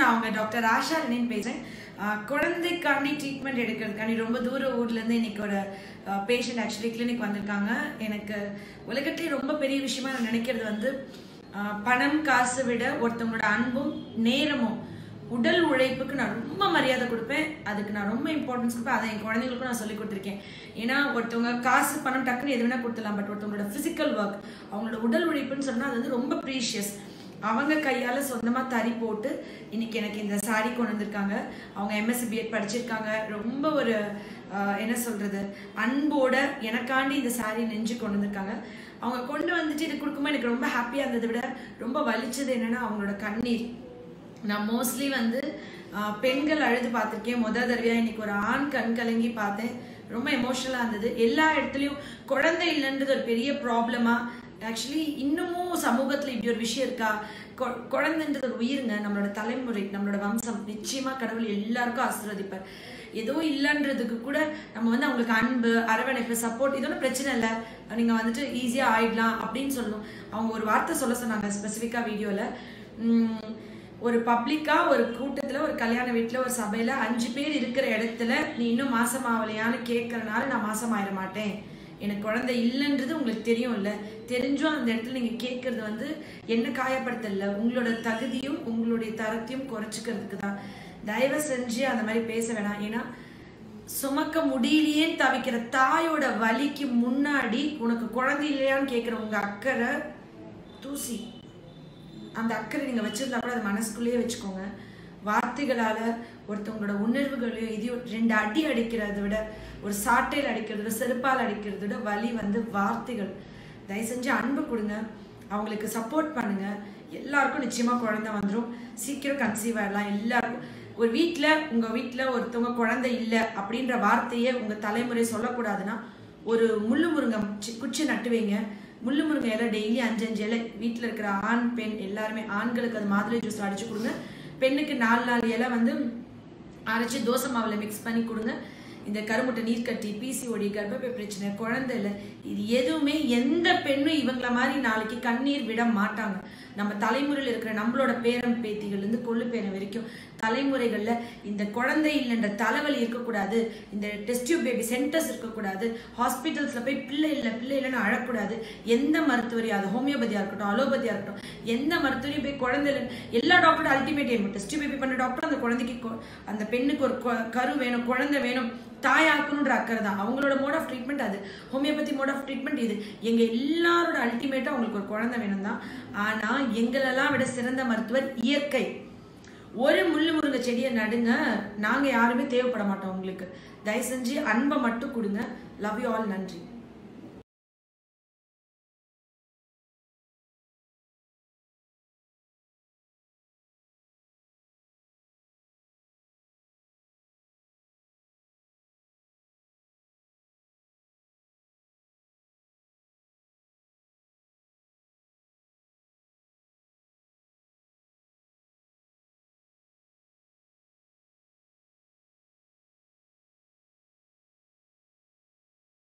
நான் அவங்க doctor Asha Lenin பேசுறேன் ஆஹ் குழந்தைக்காண்டி ட்ரீட்மெண்ட் எடுக்கிறதுக்காண்டி ரொம்ப தூர ஊர்ல இருந்து இன்னைக்கு ஒரு பேஷண்ட் ஆக்சுவலி கிளினிக் வந்திருக்காங்க எனக்கு உலகத்திலேயே ரொம்ப பெரிய விஷயமா நான் நினைக்கிறது வந்து ஆஹ் பணம் காசு விட ஒருத்தவங்களோட அன்பும் நேரமும் உடல் உழைப்புக்கு நான் ரொம்ப மரியாதை கொடுப்பேன் அதுக்கு நான் ரொம்ப இம்பார்ட்டன்ஸ் கொடுப்பேன் அதை என் குழந்தைங்களுக்கும் நான் சொல்லி கொடுத்துருக்கேன் ஏன்னா ஒருத்தவங்க காசு பணம் டக்குன்னு எது வேணா கொடுத்துடலாம் பட் ஒருத்தவங்களோட ஃபிசிக்கல் ஒர்க் அவங்களோட உடல் உழைப்புன்னு சொன்னா அது வந்து ரொம்ப ப்ரீஷியஸ் அவங்க கையால சொந்தமா தறி போட்டு இன்னைக்கு எனக்கு இந்த சாரி கொண்டு வந்திருக்காங்க அவங்க எம்எஸ்சி பிஎட் படிச்சிருக்காங்க ரொம்ப ஒரு ஆஹ், என்ன சொல்றது அன்போட எனக்காண்டி இந்த சாரி நெஞ்சு கொண்டு வந்திருக்காங்க அவங்க கொண்டு வந்துட்டு இது கொடுக்கும்போது எனக்கு ரொம்ப ஹாப்பியா இருந்ததை விட ரொம்ப வலிச்சது என்னன்னா அவங்களோட கண்ணீர் நான் மோஸ்ட்லி வந்து ஆஹ், பெண்கள் அழுது பார்த்திருக்கேன் முதல் தடவையா இன்னைக்கு ஒரு ஆண் கண் கலங்கி பார்த்தேன் ரொம்ப எமோஷனலா இருந்தது எல்லா இடத்துலயும் குழந்தை இல்லைன்றது ஒரு பெரிய ப்ராப்ளமா ஆக்சுவலி இன்னமும் சமூகத்துல இப்படி ஒரு விஷயம் இருக்கா கொ- குழந்தைன்றது ஒரு உயிருங்க நம்மளோட தலைமுறை நம்மளோட வம்சம் நிச்சயமா கடவுள் எல்லாருக்கும் ஆசீர்வதிப்பார் ஏதோ இல்லைன்றதுக்கு கூட நம்ம வந்து அவங்களுக்கு அன்பு அரவணைப்பு சப்போர்ட் இதோட பிரச்சனை இல்லை நீங்க வந்துட்டு ஈஸியா ஆயிடலாம் அப்படின்னு சொல்லணும் அவங்க ஒரு வார்த்தை சொல்ல சொன்னாங்க ஸ்பெசிஃபிக்கா வீடியோல ஒரு பப்ளிக்கா ஒரு கூட்டத்துல ஒரு கல்யாண வீட்டுல ஒரு சபையில அஞ்சு பேர் இருக்கிற இடத்துல நீ இன்னும் மாசம் ஆகலையான்னு கேட்கறதுனால நான் மாசம் ஆயிட மாட்டேன் எனக்கு குழந்தை இல்லைன்றது உங்களுக்கு தெரியும் இல்ல தெரிஞ்சும் அந்த இடத்துல நீங்க கேட்கறது வந்து என்ன காயப்படுத்தல உங்களோட தகுதியும் உங்களுடைய தரத்தையும் குறைச்சிக்கிறதுக்கு தான் தயவு செஞ்சு அந்த மாதிரி பேச வேணாம் ஏன்னா சுமக்க முடியலையே தவிக்கிற தாயோட வலிக்கு முன்னாடி உனக்கு குழந்தை இல்லையான்னு கேட்குற உங்க அக்கறை தூசி அந்த அக்கறை நீங்க வச்சிருந்தா கூட அது மனசுக்குள்ளேயே வச்சுக்கோங்க வார்த்தைகளால ஒருத்தவங்களோட உணர்வுகளையும் இதையும் ரெண்டு அடி அடிக்கிறதை விட ஒரு சாட்டையில் அடிக்கிறத விட செருப்பால் அடிக்கிறத விட வலி வந்து வார்த்தைகள் தயவு செஞ்சு அன்பு கொடுங்க அவங்களுக்கு சப்போர்ட் பண்ணுங்க எல்லாருக்கும் நிச்சயமா குழந்தை வந்துடும் சீக்கிரம் கன்சீவ் ஆயிடலாம் எல்லாருக்கும் ஒரு வீட்ல உங்க வீட்ல ஒருத்தவங்க குழந்தை இல்லை அப்படின்ற வார்த்தையே உங்க தலைமுறை சொல்லக்கூடாதுன்னா ஒரு முள்ளு முருங்கை சி- குச்சி நட்டு வைங்க முள்ளு முருங்கை இலை டெய்லி அஞ்சு அஞ்சு இலை வீட்டில் இருக்கிற ஆண் பெண் எல்லாருமே ஆண்களுக்கு அது மாதுளை ஜூஸ் அடிச்சு கொடுங்க பெண்ணுக்கு நாலு நாலு இலை வந்து அரைச்சி தோசை மாவில் மிக்ஸ் பண்ணி கொடுங்க இந்த கருமுட்டை நீர்க்கட்டி பிசிஓடி கர்ப்பப்பை பிரச்சனை குழந்தை இல்லை இது எதுவுமே எந்த பெண்ணும் இவங்கள மாதிரி நாளைக்கு கண்ணீர் விட மாட்டாங்க நம்ம தலைமுறையில் இருக்கிற நம்மளோட பேரம் பேத்திகள் இருந்து கொள்ளு பேரம் வரைக்கும் தலைமுறைகள்ல இந்த குழந்தை இல்லைன்ற தலைவலி இருக்கக்கூடாது இந்த டெஸ்ட் டியூப் பேபி சென்டர்ஸ் இருக்கக்கூடாது ஹாஸ்பிட்டல்ஸ்ல போய் பிள்ளை இல்லை பிள்ளை இல்லைன்னு அழக்கூடாது எந்த மருத்துவரையும் அது ஹோமியோபதியா இருக்கட்டும் அலோபதியா இருக்கட்டும் எந்த மருத்துவரையும் போய் குழந்தை இல்லை எல்லா டாக்டரும் ultimate aim test tube baby பண்ண டாக்டர் அந்த குழந்தைக்கு கொ- அந்த பெண்ணுக்கு ஒரு கொ- கரு வேணும் குழந்தை வேணும் தாயாக்கணுன்ற அக்கறை தான் அவங்களோட மோட் ஆஃப் ட்ரீட்மெண்ட் அது ஹோமியோபதி மோட் ஆஃப் ட்ரீட்மெண்ட் இது எங்க எல்லாரோட அல்டிமேட்டா உங்களுக்கு ஒரு குழந்தை வேணும் தான் ஆனா எங்களெல்லாம் விட சிறந்த மருத்துவர் இயற்கை ஒரு முள்ளு முருங்கை செடியை நடுங்க நாங்க யாருமே தேவைப்பட மாட்டோம் உங்களுக்கு தயவு செஞ்சு அன்பை மட்டும் கொடுங்க லவ் யூ ஆல் நன்றி